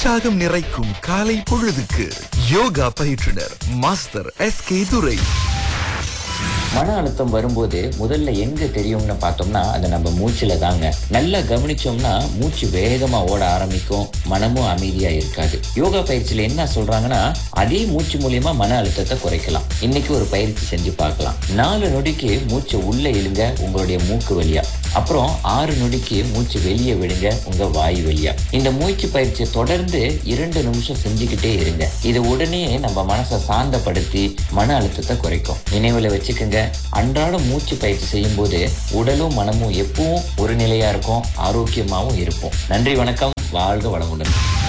உற்சாகம் நிறைக்கும் காலை பொழுதுக்கு யோகா பயிற்றுனர் மாஸ்டர் எஸ் கே துரை மன அழுத்தம் வரும்போது முதல்ல எங்க தெரியும்னு பார்த்தோம்னா அது நம்ம மூச்சுல தாங்க நல்லா கவனிச்சோம்னா மூச்சு வேகமா ஓட ஆரம்பிக்கும் மனமும் அமைதியா இருக்காது யோகா பயிற்சியில என்ன சொல்றாங்கன்னா அதே மூச்சு மூலியமா மன அழுத்தத்தை குறைக்கலாம் இன்னைக்கு ஒரு பயிற்சி செஞ்சு பார்க்கலாம் நாலு நொடிக்கு மூச்சை உள்ள இழுங்க உங்களுடைய மூக்கு வழியா அப்புறம் ஆறு நொடிக்கு மூச்சு வெளியே விடுங்க உங்க வாய் வழியா இந்த மூச்சு பயிற்சியை தொடர்ந்து இரண்டு நிமிஷம் செஞ்சுக்கிட்டே இருங்க இது உடனே நம்ம மனசை சாந்தப்படுத்தி மன அழுத்தத்தை குறைக்கும் நினைவுல வச்சுக்கோங்க அன்றாட மூச்சு பயிற்சி செய்யும் போது உடலும் மனமும் எப்பவும் ஒரு நிலையா இருக்கும் ஆரோக்கியமாவும் இருப்போம் நன்றி வணக்கம் வாழ்க வளமுடன்